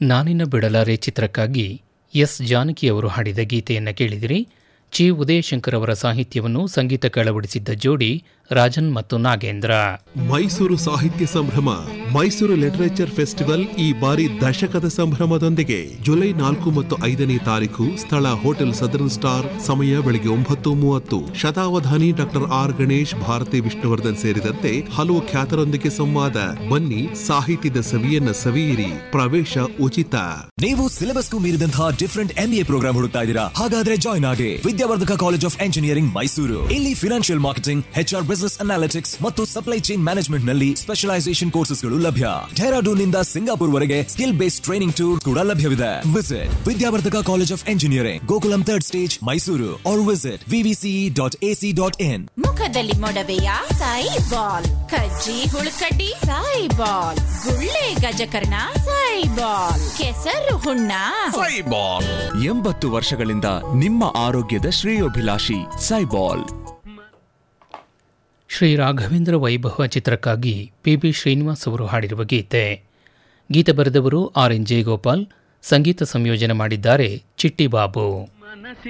ನಾನಿನ್ನ ಬಿಡಲಾರೆ ಚಿತ್ರಕ್ಕಾಗಿ ಎಸ್ ಜಾನಕಿ ಅವರು ಹಾಡಿದ ಗೀತೆಯನ್ನು ಕೇಳಿದಿರಿ ಚಿ ಉದಯಶಂಕರ್ ಅವರ ಸಾಹಿತ್ಯವನ್ನು ಸಂಗೀತಕ್ಕೆ ಅಳವಡಿಸಿದ್ದ ಜೋಡಿ ರಾಜನ್ ಮತ್ತು ನಾಗೇಂದ್ರ ಮೈಸೂರು ಸಾಹಿತ್ಯ ಸಂಭ್ರಮ ಮೈಸೂರು ಲಿಟರೇಚರ್ ಫೆಸ್ಟಿವಲ್ ಈ ಬಾರಿ ದಶಕದ ಸಂಭ್ರಮದೊಂದಿಗೆ ಜುಲೈ ನಾಲ್ಕು ಮತ್ತು ಐದನೇ ತಾರೀಕು ಸ್ಥಳ ಹೋಟೆಲ್ ಸದರ್ನ್ ಸ್ಟಾರ್ ಸಮಯ ಬೆಳಗ್ಗೆ ಒಂಬತ್ತು ಮೂವತ್ತು ಶತಾವಧಾನಿ ಡಾಕ್ಟರ್ ಆರ್ ಗಣೇಶ್ ಭಾರತಿ ವಿಷ್ಣುವರ್ಧನ್ ಸೇರಿದಂತೆ ಹಲವು ಖ್ಯಾತರೊಂದಿಗೆ ಸಂವಾದ ಬನ್ನಿ ಸಾಹಿತ್ಯದ ಸವಿಯನ್ನ ಸವಿಯಿರಿ ಪ್ರವೇಶ ಉಚಿತ ನೀವು ಸಿಲೆಬಸ್ಗೂ ಮೀರಿದಂತಹ ಡಿಫರೆಂಟ್ ಎಂಬಿಎ ಪ್ರೋಗ್ರಾಮ್ ಹುಡುಕ್ತಾ ಇದ್ದೀರಾ ಹಾಗಾದ್ರೆ ಜಾಯ್ನ್ ಆಗಿ Vidyavardhaka college of engineering Mysuru ಇಲ್ಲಿ financial marketing HR business analytics ಮತ್ತು ಸಪ್ಲೈ ಚೈನ್ ಮ್ಯಾನೇಜ್ಮೆಂಟ್ ನಲ್ಲಿ ಸ್ಪೆಷಲೈಸೇಷನ್ ಕೋರ್ಸಸ್ಗಳು ಲಭ್ಯ ಡೆಹರಾಡೂನ್ ನಿಂದ ಸಿಂಗಾಪುರ್ ವರೆಗೆ ಸ್ಕಿಲ್ ಬೇಸ್ಡ್ ಟ್ರೈನಿಂಗ್ ಟೂರ್ ಕೂಡ ಲಭ್ಯವಿದೆ visit Vidyavardhaka college of engineering Gokulam third stage Mysuru or visit VVCE dot AC dot in ಮುಖದಲ್ಲಿ ಮೊಡವೆಯ ಸಾಯಿ ಬಾಲ್ ಕಜ್ಜಿ ಹುಳುಕಡ್ಡಿ ಸಾಯಿ ಬಾಲ್ ಗುಳ್ಳೆ ಗಜಕರ್ಣ ಸಾಯಿ ಬಾಲ್ ಕೆಸರು ಹುಣ್ಣ ಎಂಬತ್ತು ವರ್ಷಗಳಿಂದ ನಿಮ್ಮ ಆರೋಗ್ಯದ ಶ್ರೇಯೋಭಿಲಾಷಿ ಸೈಬಾಲ್ ಶ್ರೀ ರಾಘವೇಂದ್ರ ವೈಭವ ಚಿತ್ರಕ್ಕಾಗಿ ಪಿ ಬಿ ಶ್ರೀನಿವಾಸ್ ಅವರು ಹಾಡಿರುವ ಗೀತೆ ಗೀತೆ ಬರೆದವರು ಆರ್ ಎನ್ ಜಯಗೋಪಾಲ್ ಸಂಗೀತ ಸಂಯೋಜನೆ ಮಾಡಿದ್ದಾರೆ ಚಿಟ್ಟಿ ಬಾಬು